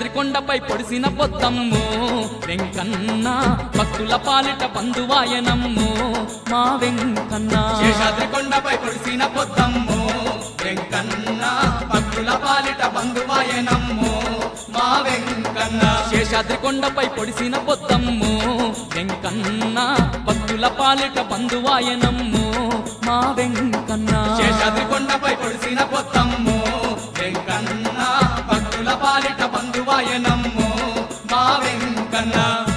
శేషాద్రి కొండపై పొడిసిన పొద్దమ్ము వెంకన్న భక్తుల పాలిట బంధువాయనమ్ము మా వెంకన్న శేషాద్రి కొండపై పొడిసిన పొద్దమ్ము వెంకన్న భక్తుల పాలిట బంధువాయనమ్ము మా వెంకన్న శేషాద్రి కొండపై పొడిసిన పొద్దమ్ము వెంకన్న భక్తుల పాలిట బంధువాయనమ్ము మా వెంకన్న శేషాద్రి కొండపై పొడిసిన పొద్దమ్ము వెంకన్న భక్తుల పాలిట బంధువాయనమ్ము మా వెంకన్న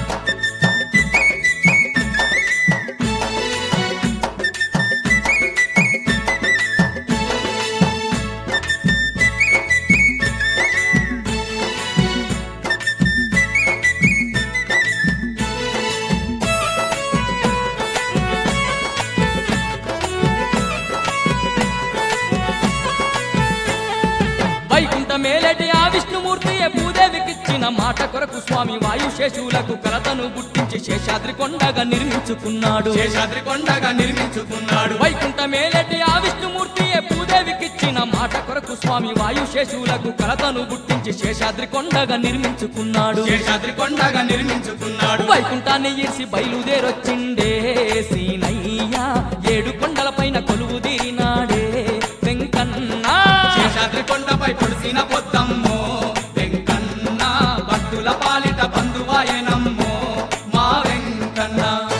వైకుంఠ మేలటి ఆ విష్ణుమూర్తియే భూదేవికిచ్చిన మాట కొరకు స్వామి వాయుశేషులకు కలతను గుర్తించి శేషాద్రి కొండగా నిర్మించుకున్నాడు శేషాద్రి కొండగా నిర్మించుకున్నాడు వైకుంఠ మేలటి ఆ విష్ణుమూర్తియే భూదేవికిచ్చిన మాట కొరకు స్వామి వాయుశేషులకు కలతను గుర్తించి శేషాద్రి కొండగా నిర్మించుకున్నాడు శేషాద్రి కొండగా నిర్మించుకున్నాడు వైకుంఠాన్ని ఈర్సి బయలుదేరొచ్చిండే సీనయ్య ఏడు కొండల పైన కొలువు తీరినాడే వెంకన్న శేషాద్రి కొండపై పొడిసిన పొద్దమ్ము వెంకన్న భక్తుల పాలిట బంధువాయనమ్ము మా వెంకన్న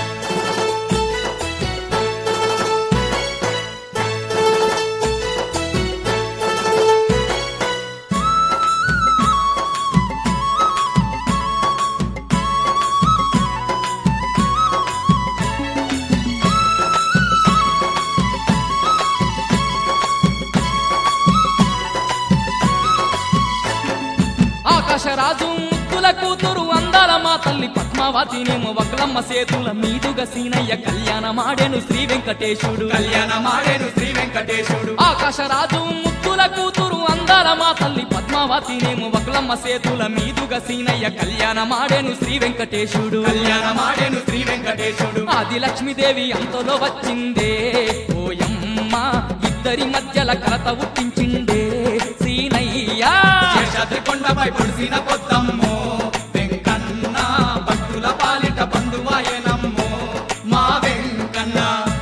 ఆకాశరాజు ముద్దుల కూతురు అందాల మా తల్లి పద్మావతినేమో వకలమ్మ సేతుల మీదుగా సీనయ్య కళ్యాణమాడెను శ్రీ వెంకటేశుడు కళ్యాణమాడేను శ్రీ వెంకటేశుడు ఆకాశరాజు ముద్దుల కూతురు అందాల మా తల్లి పద్మావతినేమో వకలమ్మ సేతుల మీదుగా సీనయ్య కళ్యాణమాడెను శ్రీ వెంకటేశుడు కళ్యాణమాడేను శ్రీ వెంకటేశుడు ఆది లక్ష్మీదేవి అంతలో వచ్చిందే ఓయమ్మ ఇద్దరి మధ్యల కలత ఉట్టించిండే సీనయ్యా శేషాద్రి కొండపై పొడిసిన పొద్దమ్ము వెంకన్న భక్తుల పాలిట బంధువాయనమ్ము మా వెంకన్న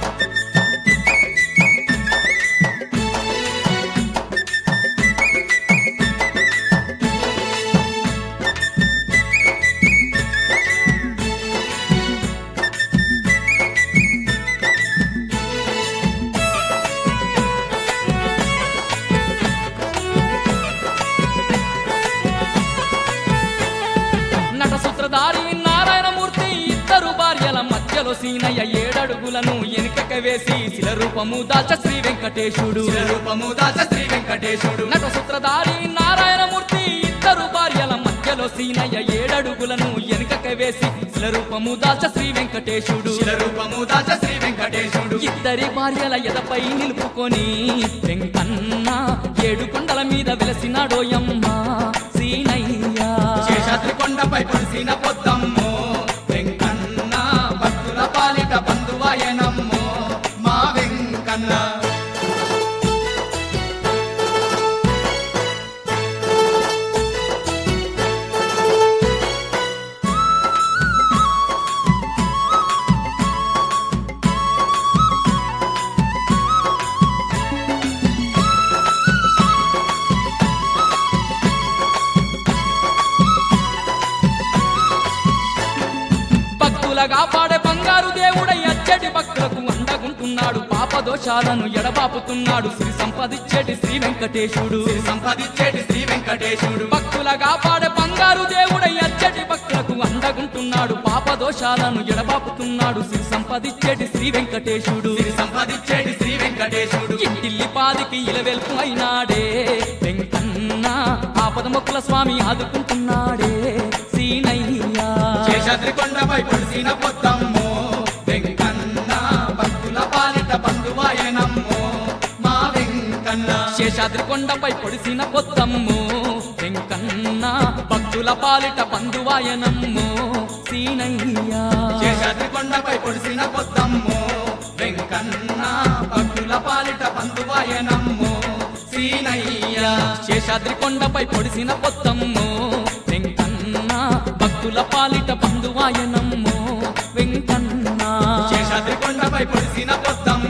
నట సూత్రధారి నారాయణమూర్తి ఇద్దరు భార్యల మధ్యలో సీనయ్య ఏడడుగులను ఎనుకక వేసి శిల రూపము దాచ శ్రీ వెంకటేశుడు రూపము దాచ శ్రీ వెంకటేశుడు నట సూత్రధారి నారాయణమూర్తి ఇద్దరు భార్యల మధ్యలో సీనయ్య ఏడడుగులను ఎనుకక వేసి శిల రూపము దాచ శ్రీ వెంకటేశుడు రూపము దాచ శ్రీ వెంకటేశుడు ఇద్దరి భార్యల ఎదపై నిలుపుకొని వెంకన్న ఏడు కొండల మీద వెలసినాడోయమ్మ సీనయ్య శేషాద్రి కొండపై పొడిసిన పొద్దమ్ము వెంకన్న భక్తుల పాలిట బంధువాయనమ్ము మా వెంకన్న భక్తులగా పాడే బంగారు దేవుడై అచ్చటి భక్తులకు అండగుంటున్నాడు పాప దోషాలను ఎడబాపుతున్నాడు సిరి సంపదిచ్చేటి శ్రీ వెంకటేశుడు సంపాదించేటి శ్రీ వెంకటేశుడు భక్తులగా పాడే బంగారు దేవుడై అచ్చటి భక్తులకు అండగుంటున్నాడు పాప దోషాలను ఎడబాపుతున్నాడు సిరి సంపదిచ్చేటి శ్రీ వెంకటేశుడు సంపాదించేటి శ్రీ వెంకటేశుడు ఇంటిల్లి పాదికి ఇలవెల్పు అయినాడే వెంకన్న ఆపదముక్కుల స్వామి ఆదుకుంటున్నాడే సీనయ్యా శేషాద్రి కొండపై పొడిసిన పొద్దమ్ము వెంకన్న భక్తుల పాలిట బంధువాయనమ్ము మా వెంకన్న శేషాద్రి కొండపై పొడిసిన పొత్తమ్ము వెంకన్న భక్తుల పాలిట బంధువాయనమ్ము సీనయ్యా శేషాద్రి కొండపై పొడిసిన పొద్దమ్ము వెంకన్న భక్తుల పాలిట బంధువాయనమ్ము సీనయ్య శేషాద్రి కొండపై పొడిసిన పొత్తమ్ము వెంకన్న కొండపై పొడిసిన పొద్దమ్ము